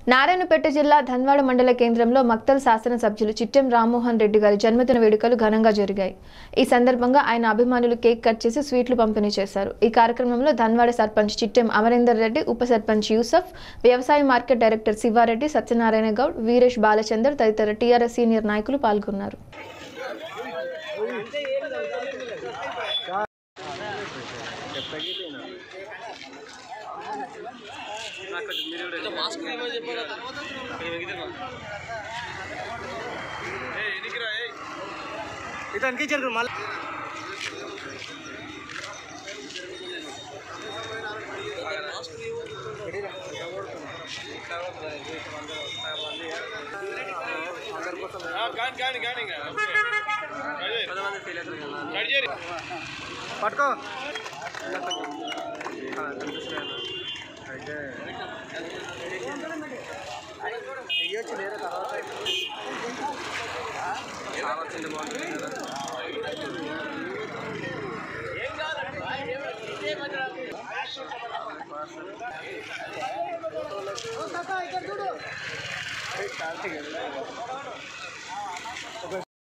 నారాయణపేట జిల్లా ధన్వాడ మండల కేంద్రంలో మక్తల్ శాసనసభ్యులు చిట్టెం రామ్మోహన్ రెడ్డి గారి జన్మదిన వేడుకలు ఘనంగా జరిగాయి ఈ సందర్భంగా ఆయన అభిమానులు కేక్ కట్ చేసి స్వీట్లు పంపిణీ చేశారు ఈ కార్యక్రమంలో ధన్వాడ సర్పంచ్ చిట్టెం అమరేందర్ రెడ్డి ఉప సర్పంచ్ యూసఫ్ వ్యవసాయ మార్కెట్ డైరెక్టర్ శివారెడ్డి సత్యనారాయణ గౌడ్ వీరేష్ బాలచందర్ తదితర టీఆర్ఎస్ సీనియర్ నాయకులు పాల్గొన్నారు ఇతనికి జరుగు మళ్ళీ పట్టుకో అయితే వెయ్యొచ్చు లేదా తర్వాత ఆలోచన బాగుంటుంది కదా